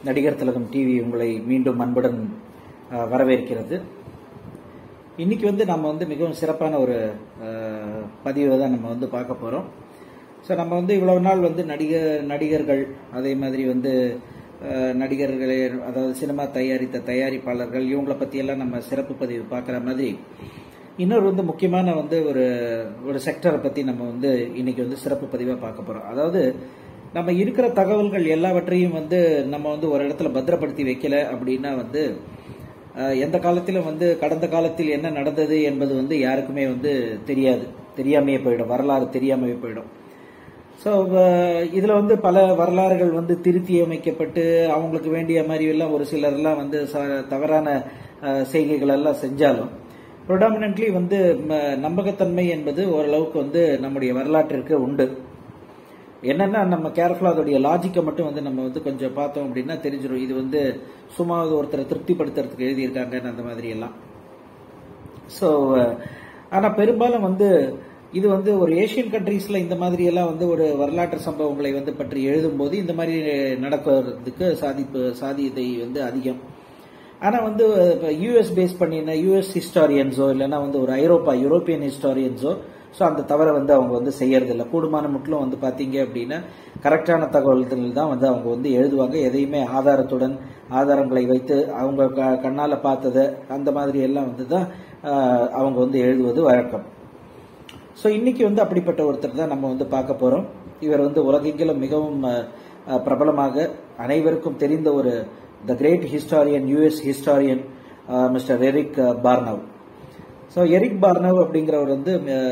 நடிகர் திலகம் டிவி உங்களை மீண்டும் அன்புடன் அஹ், வரவேற்கிறது இன்னைக்கு வந்து நம்ம வந்து மிகவும் சிறப்பான ஒரு அஹ், பதிவை தான் நம்ம வந்து பார்க்க போறோம் ஸோ நம்ம வந்து இவ்வளவு நாள் வந்து நடிகர் நடிகர்கள் அதே மாதிரி வந்து அஹ், நடிகர்களே அதாவது சினிமா தயாரித்த தயாரிப்பாளர்கள் இவங்களை பற்றியெல்லாம் நம்ம சிறப்பு பதிவு பார்க்குற மாதிரி இன்னொரு வந்து முக்கியமான வந்து ஒரு ஒரு செக்டரை பற்றி நம்ம வந்து இன்னைக்கு வந்து சிறப்பு பதிவாக பார்க்க போகிறோம் அதாவது நம்ம இருக்கிற தகவல்கள் எல்லாவற்றையும் வந்து நம்ம வந்து ஒரு இடத்துல பத்திரப்படுத்தி வைக்கல அப்படின்னா வந்து அஹ், எந்த காலத்திலும் வந்து கடந்த காலத்தில் என்ன நடந்தது என்பது வந்து யாருக்குமே வந்து தெரியாது தெரியாமையே போயிடும் வரலாறு தெரியாமையே போயிடும் ஸோ இதில் வந்து பல வரலாறுகள் வந்து திருத்தி அமைக்கப்பட்டு அவங்களுக்கு வேண்டிய மாதிரி எல்லாம் ஒரு சிலர்லாம் வந்து ச- தவறான அஹ், செய்கைகள் எல்லாம் செஞ்சாலும் ப்ரொடாமினன்ட்லி வந்து ம, நம்பகத்தன்மை என்பது ஓரளவுக்கு வந்து நம்முடைய வரலாற்றிற்கு உண்டு என்னன்னா நம்ம கேர்ஃபுல்லா அதோடைய லாஜிக்கை மட்டும் வந்து நம்ம வந்து கொஞ்சம் பார்த்தோம் அப்படின்னா தெரிஞ்சிடும் இது வந்து சும்மா ஒருத்தரை திருப்திப்படுத்துறதுக்கு எழுதியிருக்காங்கன்னு அந்த மாதிரி எல்லாம் ஸோ ஆனா பெரும்பாலும் வந்து இது வந்து ஒரு ஏசியன் கண்ட்ரீஸ்ல இந்த மாதிரி எல்லாம் வந்து ஒரு வரலாற்று சம்பவங்களை வந்து பற்றி எழுதும்போது இந்த மாதிரி நடக்கிறதுக்கு சாதிப்பு சாதியத்தை வந்து அதிகம் ஆனா வந்து இப்போ யூஎஸ் பேஸ் பண்ணின யூஎஸ் ஹிஸ்டாரியன்ஸோ இல்லைன்னா வந்து ஒரு ஐரோப்பா யூரோப்பியன் ஹிஸ்டாரியன்ஸோ ஸோ அந்த தவறை வந்து அவங்க வந்து செய்யறதில்ல கூடுமான முட்டிலும் வந்து பார்த்தீங்க அப்படின்னா கரெக்டான தகவல்கள் தான் வந்து அவங்க வந்து எழுதுவாங்க எதையுமே ஆதாரத்துடன் ஆதாரங்களை வைத்து அவங்க க- கண்ணால பார்த்ததை அந்த மாதிரி எல்லாம் வந்து தான் ஆஹ், அவங்க வந்து எழுதுவது வழக்கம் ஸோ இன்னைக்கு வந்து அப்படிப்பட்ட ஒருத்தர் தான் நம்ம வந்து பார்க்க போறோம் இவர் வந்து உலகெங்கிலும் மிகவும் அஹ், அஹ், பிரபலமாக அனைவருக்கும் தெரிந்த ஒரு the great historian US historian mister Eric Barnouw so Eric Barnouw அப்படிங்கிறவர் வந்து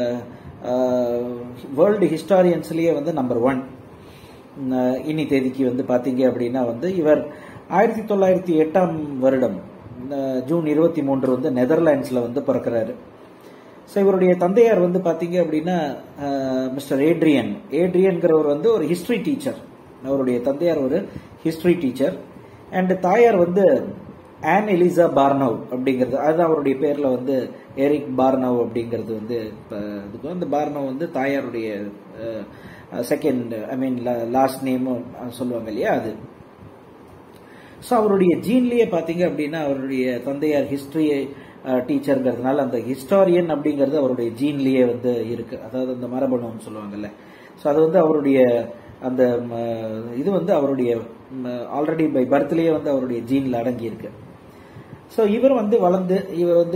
வேர்ல்டு ஹிஸ்டாரியன்ஸ்லேயே வந்து நம்பர் ஒன் இன்னி தேதிக்கு வந்து பார்த்தீங்க அப்படின்னா வந்து இவர் ஆயிரத்தி தொள்ளாயிரத்தி எட்டாம் வருடம் அஹ், ஜூன் இருபத்தி மூன்று வந்து நெதர்லாண்ட்ஸில் வந்து பிறக்கிறாரு ஸோ இவருடைய தந்தையார் வந்து பார்த்தீங்க அப்படின்னா மிஸ்டர் ஏட்ரியன் ஏட்ரியன்கிறவர் வந்து ஒரு ஹிஸ்டரி டீச்சர் அவருடைய தந்தையார் ஒரு ஹிஸ்டரி டீச்சர் அண்ட் தாயார் வந்து ஆன் எலிசா பார்னவ் அப்படிங்கிறது அதுதான் அவருடைய பேர்ல வந்து எரிக் பார்னவ் அப்படிங்கிறது வந்து இப்ப இதுக்கு அந்த பார்னவ் வந்து தாயாருடைய செகண்ட் ஐ மீன் லாஸ்ட் நேமும் சொல்லுவாங்க இல்லையா அது ஸோ அவருடைய ஜீன்லயே பார்த்தீங்க அப்படின்னா அவருடைய தந்தையார் ஹிஸ்டரி டீச்சருங்கிறதுனால அந்த ஹிஸ்டாரியன் அப்படிங்கிறது அவருடைய ஜீன்லயே வந்து இருக்கு அதாவது அந்த மரபணுன்னு சொல்லுவாங்கல்ல ஸோ அது வந்து அவருடைய அந்த ம, இது வந்து அவருடைய ஆல்ரெடி பை பர்த்லயே வந்து அவருடைய ஜீன்ல அடங்கி இருக்கு ஸோ இவர் வந்து வளர்ந்து இவர் வந்து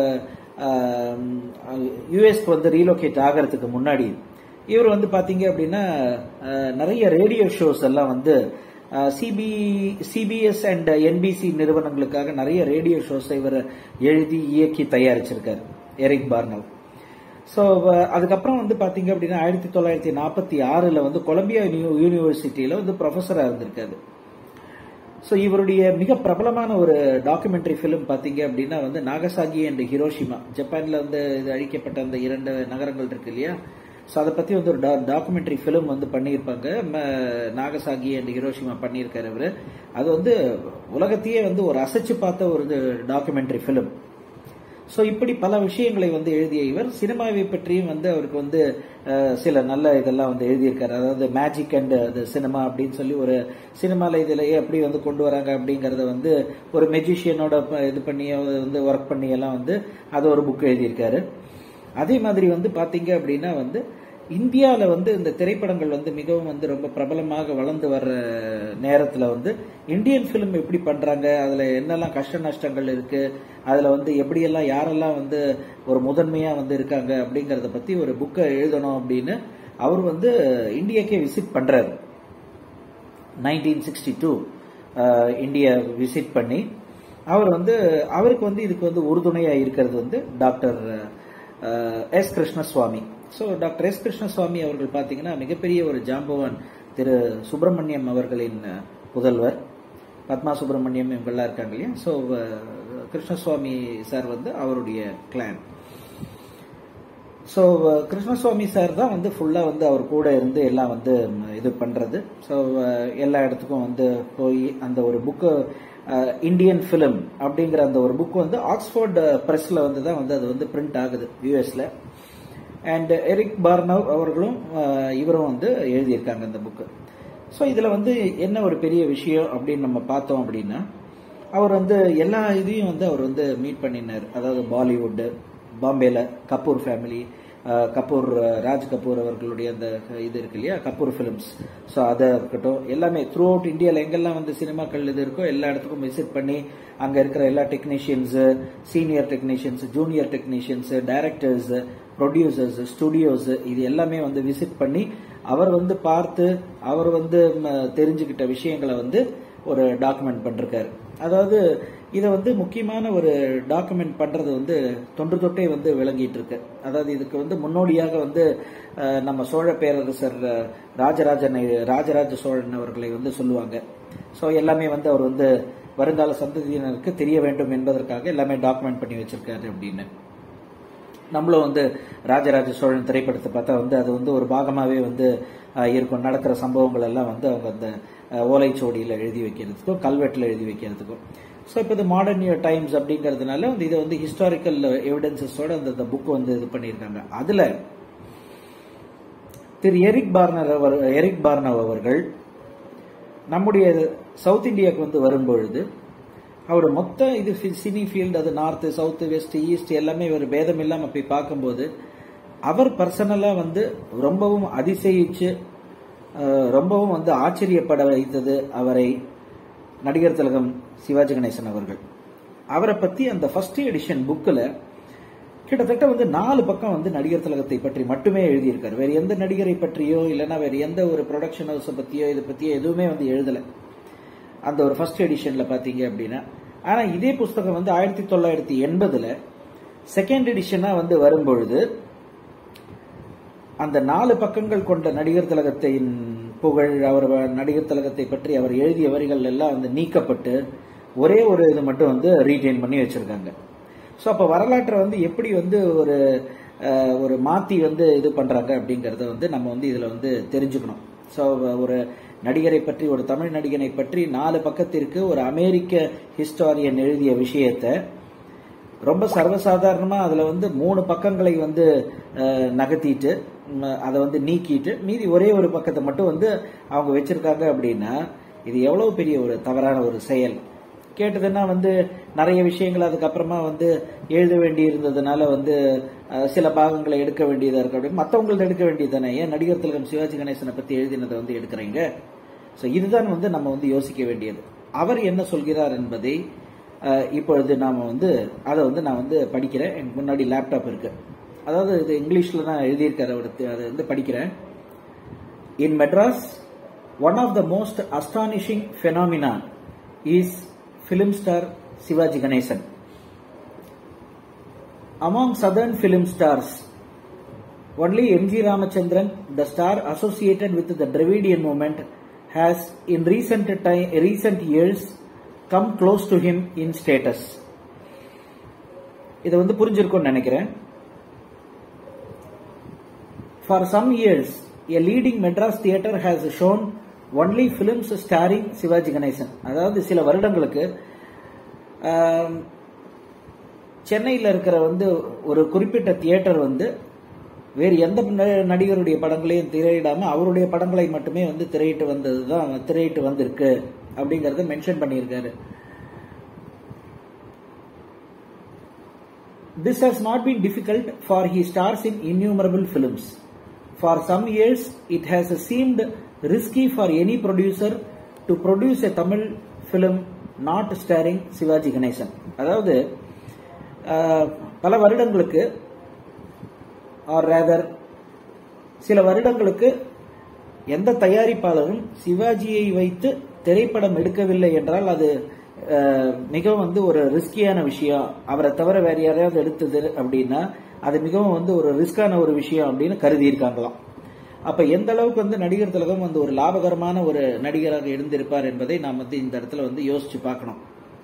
யூஎஸ்க்கு வந்து ரீலோகேட் ஆகிறதுக்கு முன்னாடி இவர் வந்து பாத்தீங்க அப்படின்னா அஹ், நிறைய ரேடியோ ஷோஸ் எல்லாம் வந்து சிபி சிபிஎஸ் அண்ட் என்பிசி நிறுவனங்களுக்காக நிறைய ரேடியோ ஷோஸ் இவர் எழுதி இயக்கி தயாரிச்சிருக்காரு எரிக் பார்னவ் ஸோ அதுக்கப்புறம் வந்து பாத்தீங்க அப்படின்னா ஆயிரத்தி தொள்ளாயிரத்தி நாற்பத்தி ஆறுல வந்து கொலம்பியா யூனி- யூனிவர்சிட்டியில வந்து ப்ரொஃபஸரா இருந்திருக்காரு ஸோ இவருடைய மிக பிரபலமான ஒரு டாக்குமெண்ட்ரி ஃபிலிம் பார்த்தீங்க அப்படின்னா வந்து நாகசாகி அண்ட் ஹிரோஷிமா ஜப்பான்ல வந்து இது அழிக்கப்பட்ட அந்த இரண்டு நகரங்கள் இருக்கு இல்லையா ஸோ அதை பத்தி வந்து ஒரு டாக்குமெண்ட்ரி ஃபிலிம் வந்து பண்ணியிருப்பாங்க ம, நாகசாகி அண்ட் ஹிரோஷிமா பண்ணியிருக்காரு அவரு அது வந்து உலகத்தையே வந்து ஒரு அசைச்சு பார்த்த ஒரு டாக்குமெண்ட்ரி ஃபிலிம் ஸோ இப்படி பல விஷயங்களை வந்து எழுதிய இவர் சினிமாவை பற்றியும் வந்து அவருக்கு வந்து அஹ், சில நல்ல இதெல்லாம் வந்து எழுதியிருக்காரு அதாவது மேஜிக் அண்ட் சினிமா அப்படின்னு சொல்லி ஒரு சினிமால இதுல எப்படி வந்து கொண்டு வராங்க அப்படிங்கறத வந்து ஒரு மெஜிஷியனோட இது பண்ணி அவர் வந்து ஒர்க் பண்ணி எல்லாம் வந்து அது ஒரு புக் எழுதியிருக்காரு அதே மாதிரி வந்து பாத்தீங்க அப்படின்னா வந்து இந்தியாவில் வந்து இந்த திரைப்படங்கள் வந்து மிகவும் வந்து ரொம்ப பிரபலமாக வளர்ந்து வர்ற நேரத்தில் வந்து இந்தியன் ஃபிலிம் எப்படி பண்றாங்க அதுல என்னெல்லாம் கஷ்ட நஷ்டங்கள் இருக்கு அதுல வந்து எப்படியெல்லாம் யாரெல்லாம் வந்து ஒரு முதன்மையா வந்து இருக்காங்க அப்படிங்கறத பத்தி ஒரு புக்கை எழுதணும் அப்படின்னு அவர் வந்து இந்தியாக்கே விசிட் பண்றாரு nineteen sixty two India visit பண்ணி அவர் வந்து அவருக்கு வந்து இதுக்கு வந்து உறுதுணையா இருக்கிறது வந்து doctor S Krishnaswamy so doctor S Krishnaswamy அவர்கள் பார்த்தீங்கன்னா மிகப்பெரிய ஒரு ஜாம்பவான் திரு சுப்பிரமணியம் அவர்களின் அஹ், புதல்வர் பத்மா சுப்பிரமணியம் இவங்கெல்லாம் இருக்காங்க இல்லையா ஸோ கிருஷ்ணசுவாமி சார் வந்து அவருடைய கிளான் ஸோ கிருஷ்ணசுவாமி சார் தான் வந்து ஃபுல்லாக வந்து அவர் கூட இருந்து எல்லாம் வந்து ம், இது பண்ணுறது ஸோ எல்லா இடத்துக்கும் வந்து போய் அந்த ஒரு புக்கு இந்தியன் ஃபிலிம் அப்படிங்கிற அந்த ஒரு புக் வந்து ஆக்ஸ்போர்ட் ப்ரெஸ்ல வந்து தான் வந்து அது வந்து பிரிண்ட் ஆகுது யூஎஸ்ல அண்ட் எரிக் பார்னவ் அவர்களும் அஹ், இவரும் வந்து எழுதியிருக்காங்க அந்த புக்கு ஸோ இதில் வந்து என்ன ஒரு பெரிய விஷயம் அப்படின்னு நம்ம பார்த்தோம் அப்படின்னா அவர் வந்து எல்லா இதையும் வந்து அவர் வந்து மீட் பண்ணினார் அதாவது பாலிவுட்டு பாம்பேல கபூர் ஃபேமிலி அஹ், கபூர் அஹ், ராஜ் கபூர் அவர்களுடைய அந்த இது இருக்கு இல்லையா கபூர் ஃபிலிம்ஸ் ஸோ அதை இருக்கட்டும் எல்லாமே த்ரூ அவுட் இந்தியாவில் எங்கெல்லாம் வந்து சினிமாக்கள் இது இருக்கோ எல்லா இடத்துக்கும் விசிட் பண்ணி அங்கே இருக்கிற எல்லா technicians senior technicians junior technicians directors producers studios இது எல்லாமே வந்து விசிட் பண்ணி அவர் வந்து பார்த்து அவர் வந்து ம, தெரிஞ்சுக்கிட்ட விஷயங்களை வந்து ஒரு டாக்குமெண்ட் பண்ணிருக்காரு அதாவது இதை வந்து முக்கியமான ஒரு டாக்குமெண்ட் பண்றது வந்து தொன்று தொட்டே வந்து விளங்கிட்டு இருக்கு அதாவது இதுக்கு வந்து முன்னோடியாக வந்து அஹ், நம்ம சோழ பேரரசர் அஹ், ராஜராஜனை ராஜராஜ சோழன் அவர்களை வந்து சொல்லுவாங்க ஸோ எல்லாமே வந்து அவர் வந்து வருங்கால சந்ததியினருக்கு தெரிய வேண்டும் என்பதற்காக எல்லாமே டாக்குமெண்ட் பண்ணி வச்சிருக்காரு அப்படின்னு நம்மளும் வந்து ராஜராஜ சோழன் திரைப்படத்தை பார்த்தா வந்து அது வந்து ஒரு பாகமாகவே வந்து அஹ், இருக்கும் நடக்கிற சம்பவங்கள் எல்லாம் வந்து அவங்க அந்த அஹ், ஓலைச்சுவடியில் எழுதி வைக்கிறதுக்கும் கல்வெட்டில் எழுதி வைக்கிறதுக்கும் ஸோ இப்போ இது மாடர்ன் இயர் டைம்ஸ் அப்படிங்கிறதுனால வந்து இதை வந்து ஹிஸ்டாரிக்கல் எவிடன்சஸோட அந்த புக் வந்து இது பண்ணியிருக்காங்க அதில் திரு எரிக் பார்னர் அவர் எரிக் பார்னவ் அவர்கள் நம்முடைய சவுத் இந்தியாவுக்கு வந்து வரும்பொழுது அவர் மொத்த இது ஃபி- சினி ஃபீல்டு அது நார்த்து சவுத்து வெஸ்ட் ஈஸ்ட் எல்லாமே ஒரு பேதம் இல்லாமல் போய் பார்க்கும்போது அவர் பர்சனலாக வந்து ரொம்பவும் அதிசயிச்சு அஹ், ரொம்பவும் வந்து ஆச்சரியப்பட வைத்தது அவரை நடிகர் திலகம் சிவாஜி கணேசன் அவர்கள் அவரை பற்றி அந்த ஃபர்ஸ்ட் எடிஷன் புக்கில் கிட்டத்தட்ட வந்து நாலு பக்கம் வந்து நடிகர் திலகத்தை பற்றி மட்டுமே எழுதியிருக்காரு வேற எந்த நடிகரை பற்றியோ இல்லைன்னா வேற எந்த ஒரு ப்ரொடக்ஷன் ஹவுஸை பற்றியோ இதை பற்றியோ எதுவுமே வந்து எழுதலை அந்த ஒரு ஃபர்ஸ்ட் எடிஷன்ல பாத்தீங்க அப்படின்னா ஆனா இதே புஸ்தகம் வந்து ஆயிரத்தி தொள்ளாயிரத்தி எண்பதுல செகண்ட் எடிஷனா வந்து வரும்பொழுது அந்த நாலு பக்கங்கள் கொண்ட நடிகர் திலகத்தின் புகழ் அவர் வ- நடிகர் திலகத்தை பற்றி அவர் எழுதிய வரிகள் எல்லாம் வந்து நீக்கப்பட்டு ஒரே ஒரு இது மட்டும் வந்து ரீடைன் பண்ணி வச்சிருக்காங்க ஸோ அப்போ வரலாற்றை வந்து எப்படி வந்து ஒரு அஹ், ஒரு மாத்தி வந்து இது பண்றாங்க அப்படிங்கறத வந்து நம்ம வந்து இதுல வந்து தெரிஞ்சுக்கணும் ஸோ ஒரு நடிகரை பற்றி ஒரு தமிழ் நடிகனை பற்றி நாலு பக்கத்திற்கு ஒரு அமெரிக்க ஹிஸ்டாரியன் எழுதிய விஷயத்தை ரொம்ப சர்வசாதாரணமா அதுல வந்து மூணு பக்கங்களை வந்து அஹ், நகர்த்திட்டு ம், அதை வந்து நீக்கிட்டு மீதி ஒரே ஒரு பக்கத்தை மட்டும் வந்து அவங்க வச்சிருக்காங்க அப்படின்னா இது எவ்வளவு பெரிய ஒரு தவறான ஒரு செயல் கேட்டதுன்னா வந்து நிறைய விஷயங்கள் அதுக்கப்புறமா வந்து எழுத வேண்டி இருந்ததுனால வந்து அஹ், சில பாகங்களை எடுக்க வேண்டியதா இருக்கு அப்படின்னு மற்றவங்களது எடுக்க வேண்டியது தானே ஏன் நடிகர் திலகம் சிவாஜி கணேசனை பத்தி எழுதினதை வந்து எடுக்கிறீங்க ஸோ இதுதான் வந்து நம்ம வந்து யோசிக்க வேண்டியது அவர் என்ன சொல்கிறார் என்பதை அஹ், இப்பொழுது நாம வந்து அதை வந்து நான் வந்து படிக்கிறேன் எனக்கு முன்னாடி லேப்டாப் இருக்கு அதாவது இது இங்கிலீஷ்ல தான் எழுதியிருக்காரு அவர் அதை வந்து படிக்கிறேன் in Madras one of the most astonishing phenomenon is film star Sivaji Ganesan Among southern film stars, only M.G. Ramachandran, the star associated with the Dravidian movement, has in recent time, recent years come close to him in status. இதை வந்து புரிஞ்சிருக்கும்னு நினைக்கிறேன் for some years a leading Madras theatre has shown only films starring Sivaji Ganesan அதாவது சில வருடங்களுக்கு ஆம், சென்னையில் இருக்கிற வந்து ஒரு குறிப்பிட்ட தியேட்டர் வந்து வேறு எந்த ந- நடிகருடைய படங்களையும் திரையிடாம அவருடைய படங்களை மட்டுமே வந்து திரையிட்டு வந்தது தான் திரையிட்டு வந்திருக்கு அப்படிங்கறத மென்ஷன் பண்ணியிருக்காரு This has not been difficult for he stars in innumerable films. For some years, it has seemed risky for any producer to produce a Tamil film not starring Sivaji Ganesan அதாவது ஆஹ், பல வருடங்களுக்கு ஆர் ரேதர் சில வருடங்களுக்கு எந்த தயாரிப்பாளரும் சிவாஜியை வைத்து திரைப்படம் எடுக்கவில்லை என்றால் அது அஹ், மிகவும் வந்து ஒரு ரிஸ்கியான விஷயம் அவரை தவிர வேற யாரையாவது எடுத்தது அப்படின்னா அது மிகவும் வந்து ஒரு ரிஸ்கான ஒரு விஷயம் அப்படின்னு கருதி இருக்காங்களாம் அப்ப எந்த அளவுக்கு வந்து நடிகர் திலகம் வந்து ஒரு லாபகரமான ஒரு நடிகராக இருந்திருப்பார் என்பதை நாம் வந்து இந்த இடத்துல வந்து யோசிச்சு பார்க்கணும்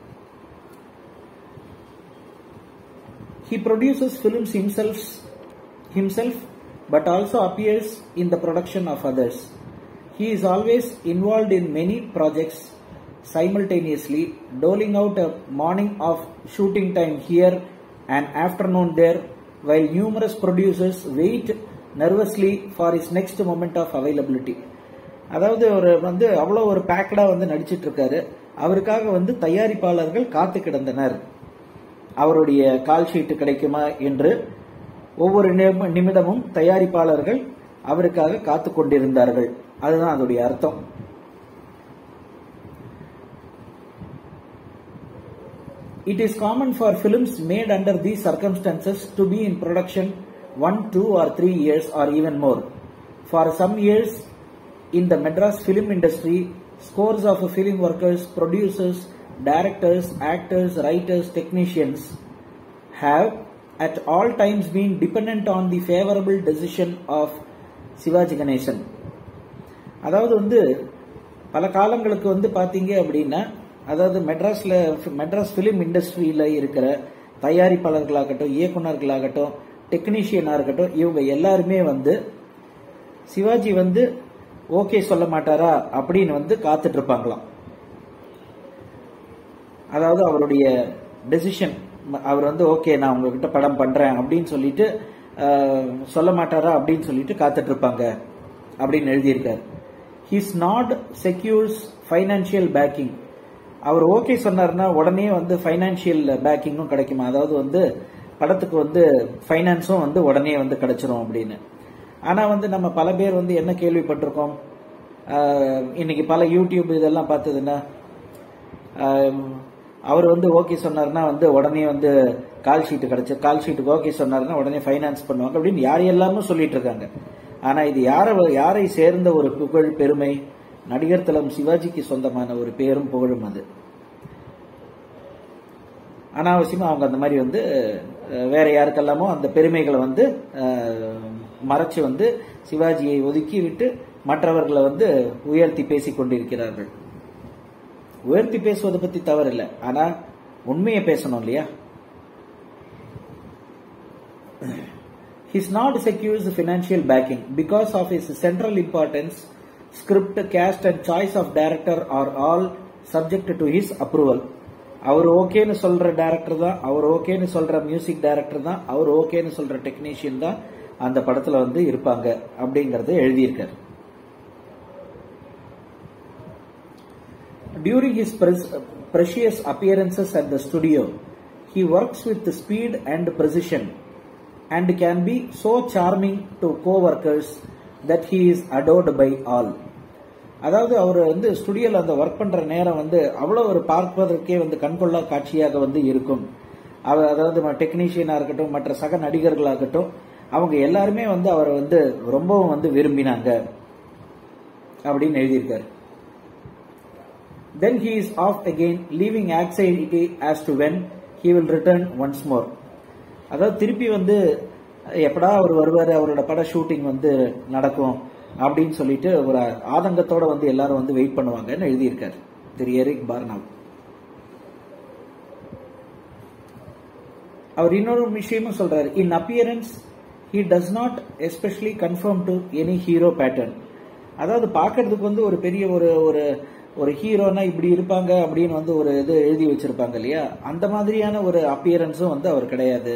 He produces films himself, himself, but also appears in the production of others. He is always involved in many projects simultaneously, doling out a morning of shooting time here and afternoon there, while numerous producers wait nervously for his next moment of availability. அதாவது ஒரு வந்து அவ்வளோ ஒரு பேக்கடா வந்து நடிச்சிட்டு இருக்காரு அவருக்காக வந்து தயாரிப்பாளர்கள் காத்து கிடந்தனர் அவருடைய கால் ஷீட்டு கிடைக்குமா என்று ஒவ்வொரு நிமி- நிமிடமும் தயாரிப்பாளர்கள் அவருக்காக காத்து கொண்டிருந்தார்கள் அதுதான் அதோடைய அர்த்தம் It is common for films made under these circumstances to be in production one, two, or three years or even more. For some years, in the Madras film industry, scores of film workers, producers, directors, actors, writers, technicians have at all times been dependent on the favorable decision of Sivaji Ganesan அதாவது வந்து பல காலங்களுக்கு வந்து பாத்தீங்க அப்படின்னா அதாவது மெட்ராஸ்ல Madras film இண்டஸ்ட்ரியில இருக்கிற தயாரிப்பாளர்களாகட்டும் இயக்குனர்களாகட்டும் டெக்னீஷியனா இருக்கட்டும் இவங்க எல்லாருமே வந்து சிவாஜி வந்து ஓகே சொல்ல மாட்டாரா அப்படின்னு வந்து காத்துட்டு இருப்பாங்களாம் அதாவது அவருடைய டெசிஷன் அவர் வந்து ஓகே நான் உங்ககிட்ட படம் பண்றேன் அப்படின்னு சொல்லிட்டு அஹ், சொல்ல மாட்டாரா அப்படின்னு சொல்லிட்டு காத்துட்டு இருப்பாங்க அப்படின்னு எழுதியிருக்காரு his nod secures financial backing அவர் ஓகே சொன்னார்னா உடனே வந்து ஃபைனான்சியல் பேக்கிங்கும் கிடைக்குமா அதாவது வந்து படத்துக்கு வந்து ஃபைனான்ஸும் வந்து உடனே வந்து கிடைச்சிரும் அப்படின்னு ஆனா வந்து நம்ம பல பேர் வந்து என்ன கேள்விப்பட்டிருக்கோம் அஹ், இன்னைக்கு பல யூடியூப் இதெல்லாம் பார்த்ததுன்னா ஆம், அவர் வந்து ஓகே சொன்னார்னா வந்து உடனே வந்து கால் ஷீட் கிடைச்சு கால் ஷீட்டுக்கு ஓகே சொன்னார்னா உடனே ஃபைனான்ஸ் பண்ணுவாங்க அப்படின்னு யார் எல்லாமே சொல்லிட்டு இருக்காங்க ஆனா இது யார யாரை சேர்ந்த ஒரு புகழ் பெருமை நடிகர் தலம் சிவாஜிக்கு சொந்தமான ஒரு பேரும் புகழும் அது அனாவசியமா அவங்க அந்த மாதிரி வந்து அஹ், வேற யாருக்கெல்லாமோ அந்த பெருமைகளை வந்து அஹ், மறைச்சு வந்து சிவாஜியை ஒதுக்கி விட்டு மற்றவர்களை வந்து உயர்த்தி பேசிக் கொண்டிருக்கிறார்கள் உயர்த்தி பேசுவதை பத்தி தவறில்லை ஆனா உண்மையை பேசணும் இல்லையா His not secures financial backing because of his central importance. Script, cast, and choice of director are all subject to his approval. அவர் ஓகேன்னு சொல்ற டைரக்டர் தான் அவர் ஓகேன்னு சொல்ற மியூசிக் டைரக்டர் தான் அவர் ஓகேன்னு சொல்ற டெக்னீஷியன் தான் அந்த படத்துல வந்து இருப்பாங்க அப்படிங்கறத எழுதியிருக்காரு During his pres- precious appearances at the studio, he works with speed and precision and can be so charming to co-workers that he is adored by all. அதாவது அவர் வந்து ஸ்டுடியோல அந்த ஒர்க் பண்ற நேரம் வந்து அவ்வளவு ஒரு பார்ப்பதற்கே வந்து கண்கொள்ளா காட்சியாக வந்து இருக்கும் அவர் அதாவது டெக்னீஷியனா இருக்கட்டும் மற்ற சக நடிகர்களாகட்டும் அவங்க எல்லாருமே வந்து அவரை வந்து ரொம்பவும் வந்து விரும்பினாங்க அப்படின்னு எழுதியிருக்காரு Then he is off again, leaving anxiety as to when he will return once more. அதாவது திருப்பி வந்து எப்படா அவர் வருவாரு அவரோட பட ஷூட்டிங் வந்து நடக்கும் அப்படின்னு சொல்லிட்டு ஒரு ஆதங்கத்தோட வந்து எல்லாரும் வந்து வெயிட் பண்ணுவாங்கன்னு எழுதியிருக்காரு திரு எரிக் பார்னாவ் அவர் இன்னொரு விஷயமும் சொல்றாரு in appearance he does not especially conform to any hero pattern அதாவது பார்க்கிறதுக்கு வந்து ஒரு பெரிய ஒரு ஒரு ஒரு ஹீரோனா இப்படி இருப்பாங்க அப்படின்னு வந்து ஒரு இது எழுதி வச்சிருப்பாங்க இல்லையா அந்த மாதிரியான ஒரு அப்பியரன்ஸும் வந்து அவர் கிடையாது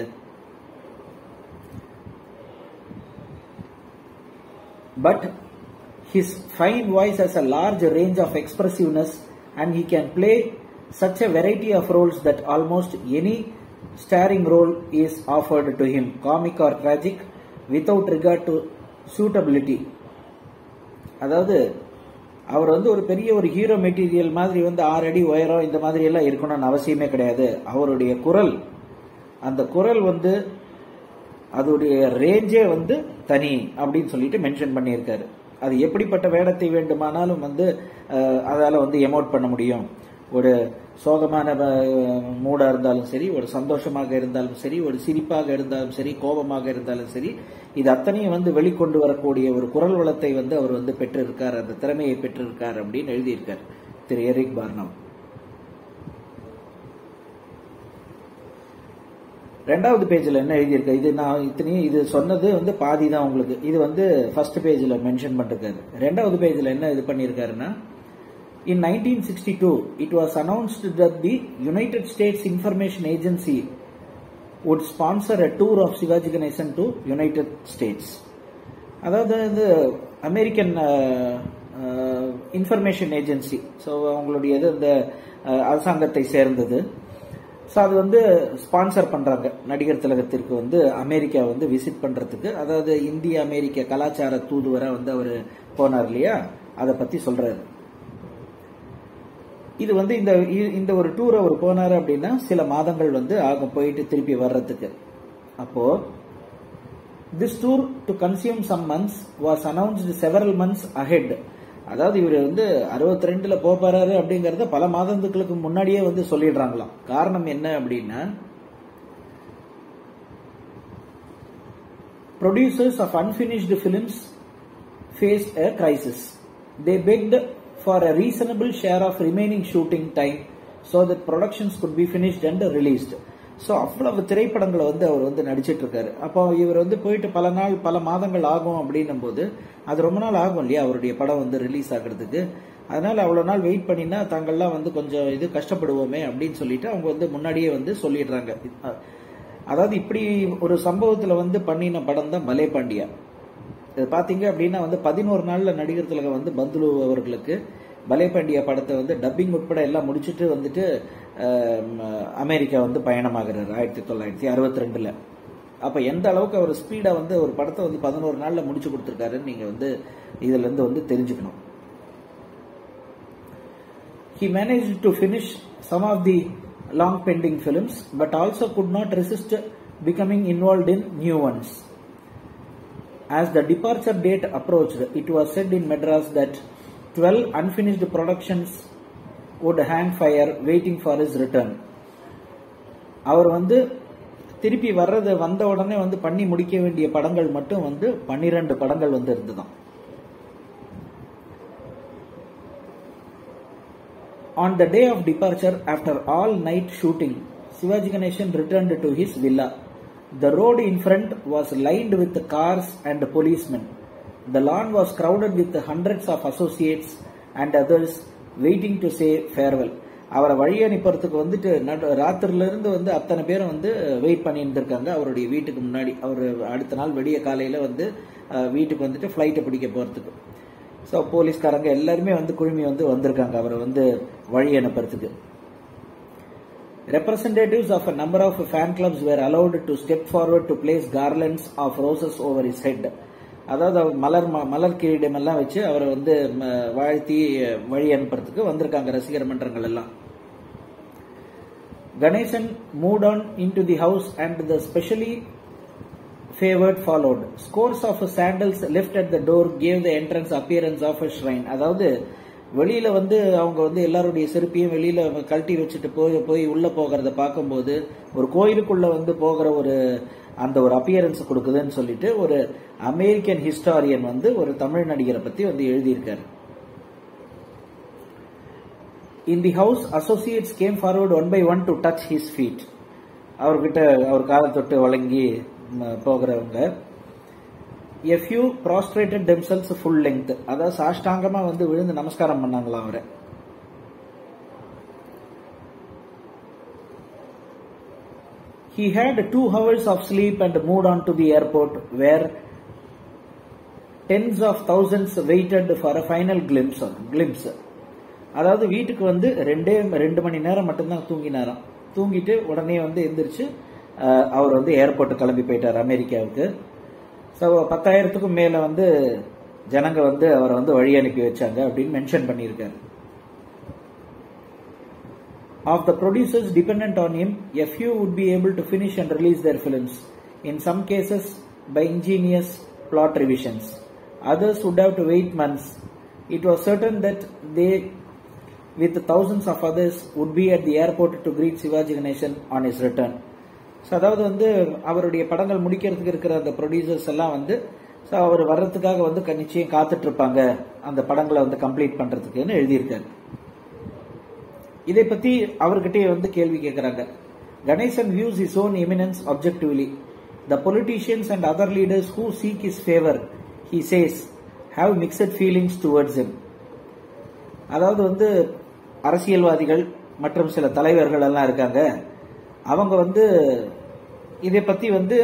but his fine voice has a large range of expressiveness and he can play such a variety of roles that almost any starring role is offered to him comic or tragic without regard to suitability அதாவது அவர் வந்து ஒரு பெரிய ஒரு hero material மாதிரி வந்து ஆறு அடி உயரம் இந்த மாதிரி எல்லாம் இருக்கணும்னு அவசியமே கிடையாது அவருடைய குரல் அந்த குரல் வந்து அதோடைய ரேஞ்சே வந்து தனி அப்படின்னு சொல்லிட்டு மென்ஷன் பண்ணியிருக்காரு அது எப்படிப்பட்ட வேடத்தை வேண்டுமானாலும் வந்து அஹ், அதால வந்து எமோட் பண்ண முடியும் ஒரு சோகமான மூடா இருந்தாலும் சரி ஒரு சந்தோஷமாக இருந்தாலும் சரி ஒரு சிரிப்பாக இருந்தாலும் சரி கோபமாக இருந்தாலும் சரி இது அத்தனையும் வந்து வெளிக்கொண்டு வரக்கூடிய ஒரு குரல் வளத்தை வந்து அவர் வந்து பெற்றிருக்கார் அந்த திறமையை பெற்றிருக்கார் அப்படின்னு எழுதியிருக்கார் திரு எரிக் பார்னம் ரெண்டாவது பேஜ்ல என்ன எழுதியிருக்கு இது நான் இத்தனையும் இது சொன்னது வந்து பாதி தான் உங்களுக்கு இது வந்து ஃபர்ஸ்ட் பேஜ்ல மென்ஷன் பண்ணிருக்காரு ரெண்டாவது பேஜ்ல என்ன இது பண்ணிருக்காருன்னா In 1962, it was announced that the United States Information Agency would sponsor a tour of Shivaji Ganesan to United States. அதாவது வந்து அமெரிக்கன் இன்ஃபர்மேஷன் ஏஜென்சி ஸோ அவங்களுடையது இந்த அஹ், அரசாங்கத்தை சேர்ந்தது ஸோ அது வந்து ஸ்பான்சர் பண்றாங்க நடிகர் திலகத்திற்கு வந்து அமெரிக்கா வந்து விசிட் பண்றதுக்கு அதாவது இந்திய அமெரிக்க கலாச்சார தூதுவரா வந்து அவர் போனார் இல்லையா அதை பத்தி சொல்றாரு இது வந்து இந்த இ- இந்த ஒரு டூர் அவர் போனாரு அப்படின்னா சில மாதங்கள் வந்து ஆகும் போயிட்டு திருப்பி வர்றதுக்கு அப்போ this tour to consume some months was announced several months ahead அதாவது இவர் வந்து 62 ரெண்டுல போறாரு அப்படிங்கறத பல மாதங்களுக்கு முன்னாடியே வந்து சொல்லிடுறாங்களாம் காரணம் என்ன அப்படின்னா producers of unfinished films faced a crisis. They begged for a reasonable share of remaining shooting time so that productions could be finished and released. So அவ்வளவு திரைப்படங்களை வந்து அவர் வந்து நடிச்சிட்டு இருக்காரு அப்போ இவர் வந்து போயிட்டு பல நாள் பல மாதங்கள் ஆகும் அப்படின்னும் போது அது ரொம்ப நாள் ஆகும் இல்லையா அவருடைய படம் வந்து ரிலீஸ் ஆகுறதுக்கு அதனால அவ்வளவு நாள் வெயிட் பண்ணினா தாங்கள்லாம் வந்து கொஞ்சம் இது கஷ்டப்படுவோமே அப்படின்னு சொல்லிட்டு அவங்க வந்து முன்னாடியே வந்து சொல்லிடுறாங்க அதாவது இப்படி ஒரு சம்பவத்துல வந்து பண்ணின படம் தான் பலே பாண்டியா இது பாத்தீங்க அப்படின்னா வந்து பதினோரு நாள்ல நடிகர் திலகம் வந்து பந்துலு அவர்களுக்கு பலே பாண்டியா படத்தை வந்து டப்பிங் உட்பட எல்லாம் முடிச்சுட்டு வந்துட்டு ஆம், அமெரிக்கா வந்து பயணமாகிறார் ஆயிரத்தி தொள்ளாயிரத்தி அறுபத்தி ரெண்டுல அப்ப எந்த அளவுக்கு அவர் ஸ்பீடா வந்து ஒரு படத்தை வந்து பதினோரு நாள்ல முடிச்சு கொடுத்துருக்காருன்னு நீங்க வந்து இதுல இருந்து வந்து தெரிஞ்சுக்கணும் He managed to finish some of the long pending films, but also could not resist becoming involved in new ones. As the departure date approached, it was said in Madras that 12 unfinished productions would hang fire waiting for his return. அவர் வந்து திருப்பி வர்றது வந்த உடனே வந்து பண்ணி முடிக்க வேண்டிய படங்கள் மட்டும் வந்து பன்னிரண்டு படங்கள் வந்து இருந்துதான் On the day of departure, after all night shooting, Sivaji Ganeshan returned to his villa. The road in front was lined with cars and policemen. The lawn was crowded with hundreds of associates and others waiting to say farewell. அவரை வழி அனுப்புறதுக்கு வந்துட்டு நடு ராத்திரில இருந்து வந்து அத்தனை பேரும் வந்து வெயிட் பண்ணி இருந்திருக்காங்க அவருடைய வீட்டுக்கு முன்னாடி அவர் அடுத்த நாள் விடிய காலையில வந்து அஹ், வீட்டுக்கு வந்துட்டு ஃபிளைட்டை பிடிக்க போறதுக்கு ஸோ போலீஸ்காரங்க எல்லாருமே வந்து குழுமி வந்து வந்திருக்காங்க அவரை வந்து வழி அனுப்புறதுக்கு Representatives of a number of fan clubs were allowed to step forward to place garlands of roses over his head. அதாவது அவர் மலர் ம- மலர் கிரீடம் எல்லாம் வச்சு அவரை வந்து ம, வாழ்த்தி வழி அனுப்புறதுக்கு வந்திருக்காங்க ரசிகர் மன்றங்கள் எல்லாம் Ganesan moved on into the house and the specially favored followed. Scores of sandals left at the door gave the entrance appearance of a shrine. அதாவது வெளியில வந்து அவங்க வந்து எல்லாருடைய செருப்பையும் வெளியில கழட்டி வச்சுட்டு போய் போய் உள்ள போகிறத பார்க்கும்போது ஒரு கோயிலுக்குள்ள வந்து போகிற ஒரு அந்த ஒரு அப்பியரன்ஸ் கொடுக்குதுன்னு சொல்லிட்டு ஒரு அமெரிக்கன் ஹிஸ்டாரியன் வந்து ஒரு தமிழ் நடிகரை பத்தி வந்து எழுதியிருக்காரு In the house, associates came forward one by one to touch his feet. அவர்கிட்ட அவர் காலை தொட்டு வழங்கி ம, போகிறவங்க a few prostrated themselves full length அதாவது சாஷ்டாங்கமா வந்து விழுந்து நமஸ்காரம் பண்ணாங்களாம் அவரை He had two hours of sleep and moved on to the airport where tens of thousands waited for a final glimpse. glimpse. அதாவது வீட்டுக்கு வந்து ரெண்டே ரெண்டு மணி நேரம் மட்டும்தான் தூங்கினாராம் தூங்கிட்டு உடனே வந்து எந்திரிச்சு அஹ், அவர் வந்து ஏர்போர்ட் கிளம்பி போயிட்டார் அமெரிக்காவுக்கு ஸோ பத்தாயிரத்துக்கும் மேல வந்து ஜனங்க வந்து அவரை வந்து வழி அனுப்பி வச்சாங்க அப்படின்னு மென்ஷன் பண்ணியிருக்காரு Of the producers dependent on him, a few would be able to finish and release their films, in some cases by ingenious plot revisions. Others would have to wait months. It was certain that they, with thousands of others, would be at the airport to greet Sivaji Ganeshan on his return. So அதாவது வந்து அவருடைய படங்கள் முடிக்கிறதுக்கு இருக்கிற அந்த producers எல்லாம் வந்து so அவர் வர்றதுக்காக வந்து க- நிச்சயம் காத்துட்டு இருப்பாங்க அந்த படங்களை வந்து கம்ப்ளீட் பண்றதுக்குன்னு எழுதியிருக்காரு இதை பத்தி அவர்கிட்டயே வந்து கேள்வி கேட்கிறாங்க Ganesan views his own eminence objectively the politicians and other leaders who seek his favor he says have mixed feelings towards him அதாவது வந்து அரசியல்வாதிகள் மற்றும் சில தலைவர்கள் எல்லாம் இருக்காங்க அவங்க வந்து இதை பத்தி வந்து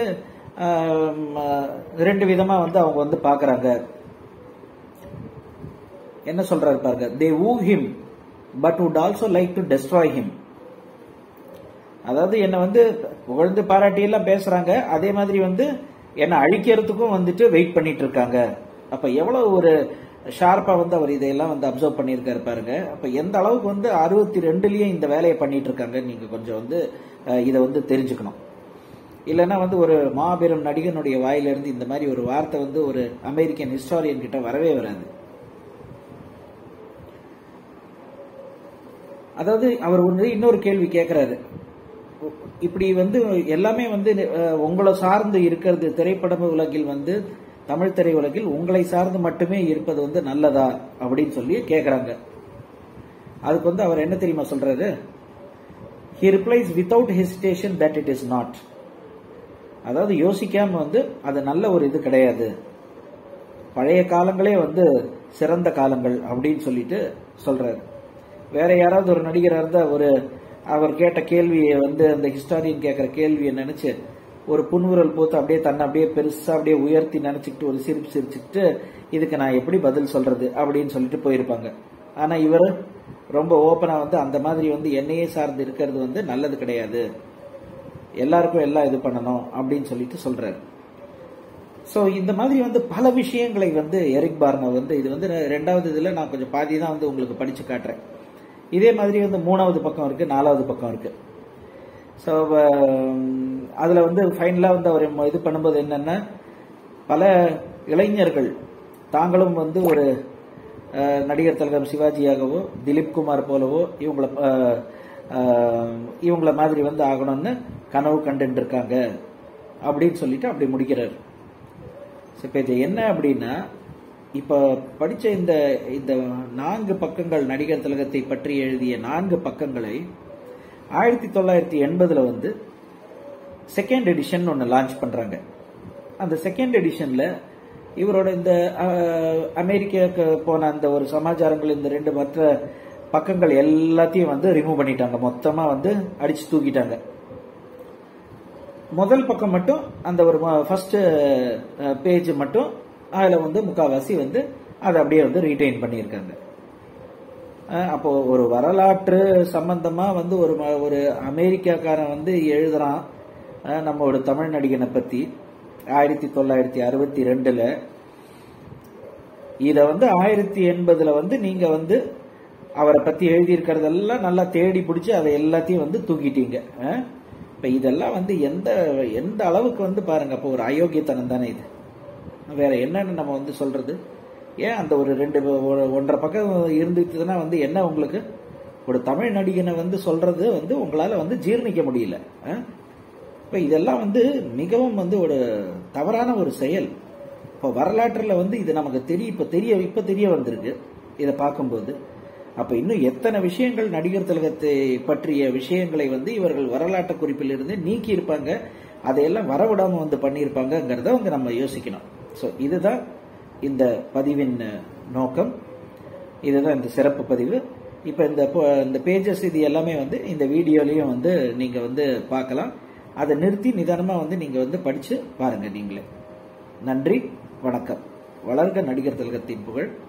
ஆம், ரெண்டு விதமா வந்து அவங்க வந்து பாக்குறாங்க என்ன சொல்றாரு பாருங்க they woo him but would also like to destroy him அதாவது என்ன வந்து புகழ்ந்து பாராட்டி எல்லாம் பேசுறாங்க அதே மாதிரி வந்து என்ன அழிக்கிறதுக்கும் வந்துட்டு வெயிட் பண்ணிட்டு இருக்காங்க அப்ப எவ்வளவு ஒரு ஷார்ப்பா வந்து அவர் இதையெல்லாம் வந்து அப்சர்வ் பண்ணியிருக்காரு பாருங்க அப்ப எந்த அளவுக்கு வந்து அறுபத்தி ரெண்டுலயே இந்த வேலையை பண்ணிட்டு இருக்காங்க நீங்க கொஞ்சம் வந்து அஹ், இதை வந்து தெரிஞ்சுக்கணும் இல்லைன்னா வந்து ஒரு மாபெரும் நடிகனுடைய வாயிலிருந்து இந்த மாதிரி ஒரு வார்த்தை வந்து ஒரு அமெரிக்கன் ஹிஸ்டாரியன் கிட்ட வரவே வராது அதாவது அவர் வந்து இன்னொரு கேள்வி கேட்கிறாரு இப்படி வந்து எல்லாமே வந்து அஹ், உங்களை சார்ந்து இருக்கிறது திரைப்பட உலகில் வந்து தமிழ் திரையுலகில் உங்களை சார்ந்து மட்டுமே இருப்பது வந்து நல்லதா அப்படின்னு சொல்லி கேக்குறாங்க அதுக்கு வந்து அவர் என்ன தெரியுமா சொல்றாரு he replies without hesitation that it is not அதாவது யோசிக்காம வந்து அது நல்ல ஒரு இது கிடையாது பழைய காலங்களே வந்து சிறந்த காலங்கள் அப்படின்னு சொல்லிட்டு சொல்றாரு வேற யாராவது ஒரு நடிகரா இருந்தா ஒரு அவர் கேட்ட கேள்வியை வந்து அந்த ஹிஸ்டாரியன் கேட்கிற கேள்வியை நினைச்சு ஒரு புன்முறல் போத்து அப்படியே தன்னை அப்படியே பெருசா அப்படியே உயர்த்தி நினைச்சுக்கிட்டு ஒரு சிரிப்பு சிரிச்சுக்கிட்டு இதுக்கு நான் எப்படி பதில் சொல்றது அப்படின்னு சொல்லிட்டு போயிருப்பாங்க ஆனா இவர் ரொம்ப ஓப்பனா வந்து அந்த மாதிரி வந்து என்னையே சார்ந்து இருக்கிறது வந்து நல்லது கிடையாது எல்லாருக்கும் எல்லாம் இது பண்ணணும் அப்படின்னு சொல்லிட்டு சொல்றாரு சோ இந்த மாதிரி வந்து பல விஷயங்களை வந்து எரிக் பார்னோ வந்து இது வந்து ரெண்டாவது இதுல நான் கொஞ்சம் பாதி தான் வந்து உங்களுக்கு படிச்சு காட்டுறேன் இதே மாதிரி வந்து மூணாவது பக்கம் இருக்கு நாலாவது பக்கம் இருக்கு ஸோ அதில் வந்து ஃபைனலாக வந்து அவர் இது பண்ணும்போது என்னன்னா பல இளைஞர்கள் தாங்களும் வந்து ஒரு அஹ், நடிகர் திலகம் சிவாஜியாகவோ திலீப் குமார் போலவோ இவங்கள அஹ், அஹ், இவங்கள மாதிரி வந்து ஆகணும்னு கனவு கண்டுட்டு இருக்காங்க அப்படின்னு சொல்லிட்டு அப்படி முடிக்கிறார் So, இப்ப இது என்ன அப்படின்னா இப்ப படிச்ச இந்த இந்த நான்கு பக்கங்கள் நடிகர் திலகத்தை பற்றி எழுதிய நான்கு பக்கங்களை ஆயிரத்தி தொள்ளாயிரத்தி எண்பதுல வந்து செகண்ட் எடிஷன் ஒன்று லான்ச் பண்றாங்க அந்த செகண்ட் எடிஷன்ல இவரோட இந்த அஹ், அமெரிக்காவுக்கு போன அந்த ஒரு சமாச்சாரங்கள் இந்த ரெண்டு மற்ற பக்கங்கள் எல்லாத்தையும் வந்து ரிமூவ் பண்ணிட்டாங்க மொத்தமா வந்து அடிச்சு தூக்கிட்டாங்க முதல் பக்கம் மட்டும் அந்த ஒரு ஃபர்ஸ்ட் பேஜ் மட்டும் அதில் வந்து முக்காவாசி வந்து அதை அப்படியே வந்து ரீடைன் பண்ணியிருக்காங்க அஹ் அப்போ ஒரு வரலாற்று சம்பந்தமா வந்து ஒரு ம- ஒரு அமெரிக்காக்காரன் வந்து எழுதுறான் அஹ் நம்ம ஒரு தமிழ் நடிகனை பத்தி ஆயிரத்தி தொள்ளாயிரத்தி அறுபத்தி ரெண்டுல இத வந்து ஆயிரத்தி எண்பதுல வந்து நீங்க வந்து அவரை பத்தி எழுதியிருக்கிறதெல்லாம் நல்லா தேடி பிடிச்சி அதை எல்லாத்தையும் வந்து தூக்கிட்டீங்க அஹ்? இப்ப இதெல்லாம் வந்து எந்த எந்த அளவுக்கு வந்து பாருங்க அப்போ ஒரு அயோக்கியத்தனம் தானே இது வேற என்னன்னு நம்ம வந்து சொல்றது ஏன் அந்த ஒரு ரெண்டு ஒ- ஒன்றரை பக்கம் இருந்துச்சுன்னா வந்து என்ன உங்களுக்கு ஒரு தமிழ் நடிகனை வந்து சொல்றது வந்து உங்களால வந்து ஜீரணிக்க முடியல அஹ்? இப்ப இதெல்லாம் வந்து மிகவும் வந்து ஒரு தவறான ஒரு செயல் இப்போ வரலாற்றுல வந்து இது நமக்கு தெரிய இப்ப தெரிய இப்ப தெரிய வந்திருக்கு இதை பார்க்கும்போது அப்ப இன்னும் எத்தனை விஷயங்கள் நடிகர் திலகத்தை பற்றிய விஷயங்களை வந்து இவர்கள் வரலாற்று குறிப்பிலிருந்து நீக்கி இருப்பாங்க அதையெல்லாம் வரவிடாம வந்து பண்ணியிருப்பாங்கங்கிறத வந்து நம்ம யோசிக்கணும் ஸோ இதுதான் இந்த பதிவின் அஹ், நோக்கம் இதுதான் இந்த சிறப்பு பதிவு இப்போ இந்த பொ- இந்த பேஜஸ் இது எல்லாமே வந்து இந்த வீடியோலையும் வந்து நீங்க வந்து பார்க்கலாம் அதை நிறுத்தி நிதானமா வந்து நீங்க வந்து படிச்சு பாருங்க நீங்களே நன்றி வணக்கம் வளர்க நடிகர் திலகத்தின் புகழ்